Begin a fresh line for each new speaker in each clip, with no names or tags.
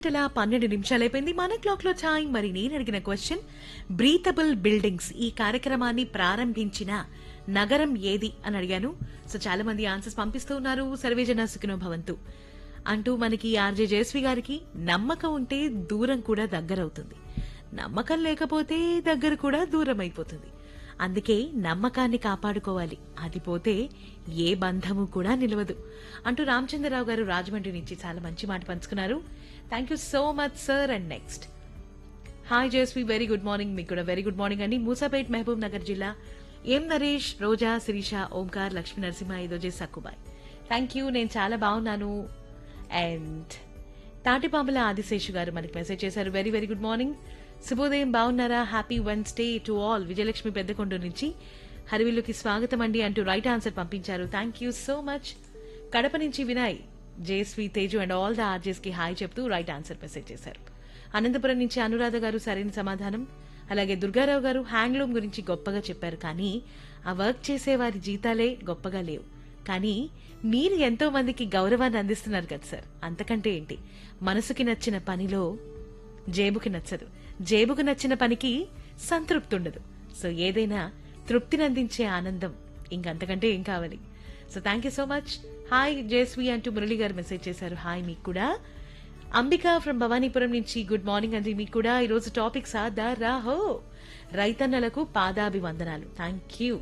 గంటల పన్నెండు నిమిషాలు అయిపోయింది మన క్లాక్ లో టైం మరి నేను అడిగిన క్వశ్చన్ బ్రీతబుల్ బిల్డింగ్స్ ఈ కార్యక్రమాన్ని ప్రారంభించిన నగరం ఏది అని అడిగాను సో చాలా మంది ఆన్సర్స్ పంపిస్తూ ఉన్నారు సర్వేజన సుఖినో భవంతు అంటూ మనకి ఆర్జే జయశ్రీ గారికి నమ్మకం ఉంటే దూరం కూడా దగ్గరవుతుంది నమ్మకం లేకపోతే దగ్గర కూడా దూరం అయిపోతుంది అందుకే నమ్మకాన్ని కాపాడుకోవాలి అది పోతే ఏ బంధము కూడా నిలవదు అంటూ రామచంద్రరావు గారు రాజమండ్రి నుంచి చాలా మంచి మాట పంచుకున్నారు thank you so much sir and next hi Jayashree very good morning మీకు కూడా వెరీ గుడ్ మార్నింగ్ అండి మూసాపేట్ మహబూబ్ నగర్ జిల్లా ఎం నరేష్ రోజా శిరీష ఓంకార్ లక్ష్మీ నరసింహ ఇదోజే సక్కుబాయ్ థ్యాంక్ యూ నేను చాలా బాగున్నాను అండ్ తాటిపాముల ఆదిశేషు గారు మనకి మెసేజ్ చేశారు వెరీ వెరీ గుడ్ మార్నింగ్ శుభోదయం బాగున్నారా happy Wednesday to all Vijayalakshmi Peddakonda నుంచి హరివిల్లుకి స్వాగతం అండి అంటూ రైట్ ఆన్సర్ పంపించారు thank you so much Kadapa నుంచి Vinay Jayashree Teju and all the RJs కి హాయ్ చెప్తూ రైట్ ఆన్సర్ మెసేజ్ చేశారు అనంతపురం నుంచి అనురాధ గారు సరైన సమాధానం అలాగే దుర్గారావు గారు హ్యాండ్లూమ్ గురించి గొప్పగా చెప్పారు కానీ ఆ వర్క్ చేసే వారి జీతాలే గొప్పగా లేవు కానీ మీరు ఎంతో మందికి గౌరవాన్ని అందిస్తున్నారు కదా సార్ అంతకంటే ఏంటి మనసుకి నచ్చిన పనిలో జేబుకి నచ్చదు జేబుకు నచ్చిన పనికి సంతృప్తి ఉండదు సో ఏదైనా తృప్తినందించే ఆనందం ఇంకంతకంటే ఏం కావాలి so thank you so much hi Jayashree అంటూ మురళి గారు మెసేజ్ చేశారు హాయ్ మీకు కూడా అంబిక ఫ్రమ్ భవానీపురం నుంచి గుడ్ మార్నింగ్ అండి మీకు కూడా ఈరోజు టాపిక్ సాదా రాహో రైతన్నలకు పాదాభివందనాలు థ్యాంక్ యూ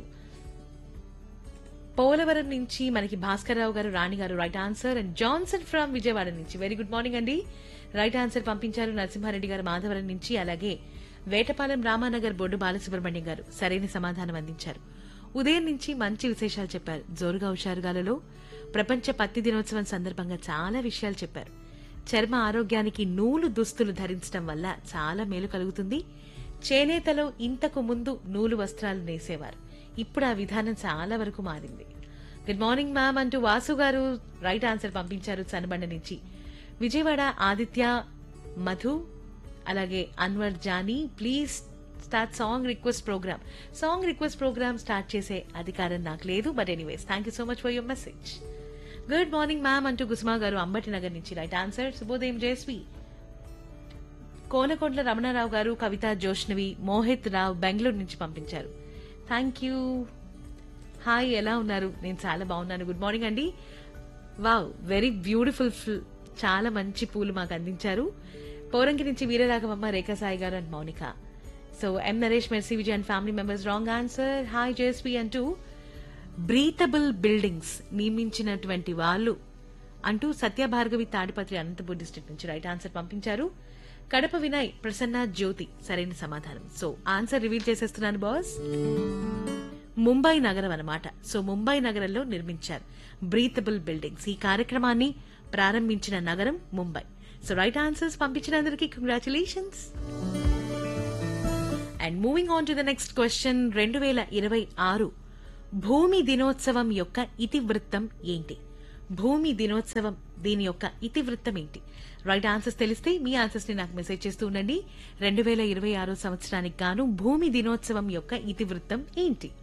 పోలవరం నుంచి మనకి Bhaskar Rao garu Rani garu right answer and Johnson from Vijayawada నుంచి వెరీ గుడ్ మార్నింగ్ అండి రైట్ ఆన్సర్ పంపించారు నరసింహారెడ్డి గారు మాధవరం నుంచి అలాగే వేటపాలెం రామానగర్ బొడ్డు బాలసుబ్రహ్మణ్యం గారు సరైన సమాధానం అందించారు ఉదయం నుంచి మంచి విశేషాలు చెప్పారు జోరుగా హుషారుగాలలో ప్రపంచ పత్తి దినోత్సవం సందర్భంగా చాలా విషయాలు చెప్పారు చర్మ ఆరోగ్యానికి నూలు దుస్తులు ధరించడం వల్ల చాలా మేలు కలుగుతుంది చేనేతలో ఇంతకు ముందు నూలు వస్త్రాలు నేసేవారు ఇప్పుడు ఆ విధానం చాలా వరకు మారింది గుడ్ మార్నింగ్ మ్యామ్ అంటూ వాసు గారు రైట్ ఆన్సర్ పంపించారు చనబండ నుంచి విజయవాడ ఆదిత్య మధు అలాగే Anwar Johnny please start song request program song request program start చేసే అధికారం నాకు లేదు but anyways thank you so much for your message good morning ma'am అంటూ కుసుమా గారు అంబటి నగర్ నుంచి రైట్ ఆన్సర్ శుభోదయం జయశ్రీ కోనకొండల రమణారావు గారు కవిత జోష్నవి మోహిత్ రావు బెంగళూరు నుంచి పంపించారు థ్యాంక్ యూ హాయ్ ఎలా ఉన్నారు నేను చాలా బాగున్నాను గుడ్ మార్నింగ్ అండి వావ్ వెరీ బ్యూటిఫుల్ చాలా మంచి పూలు మాకు అందించారు పోరంకి నుంచి Veeraraghavamma Rekha Sai garu and Mounika so M Naresh Mercy Vijay and family members wrong answer hi JSP అంటూ బ్రీతబుల్ బిల్డింగ్స్ నియమించినటువంటి వాళ్ళు అంటూ సత్యభార్గవి తాడిపత్రి అనంతపూర్ డిస్ట్రిక్ట్ నుంచి రైట్ ఆన్సర్ పంపించారు కడప వినయ్ ప్రసన్న జ్యోతి సరైన సమాధానం సో ఆన్సర్ రివీల్ చేసేస్తున్నాను బాస్ ముంబై నగరం అన్నమాట సో ముంబై నగరంలో నిర్మించారు బ్రీతబుల్ బిల్డింగ్స్ ఈ కార్యక్రమాన్ని ప్రారంభించిన నగరం ముంబై సో రైట్ ఆన్సర్స్ పంపించిన అందరికీ congratulations and moving on to the next question రెండు వేల ఇరవై ఆరు భూమి దినోత్సవం యొక్క ఇతివృత్తం ఏంటి భూమి దినోత్సవం దీని యొక్క ఇతివృత్తం ఏంటి రైట్ ఆన్సర్స్ తెలిస్తే మీ ఆన్సర్స్ ని నాకు మెసేజ్ చేస్తూ ఉండండి రెండు వేల ఇరవై ఆరో సంవత్సరానికి గాను భూమి దినోత్సవం యొక్క ఇతివృత్తం ఏంటి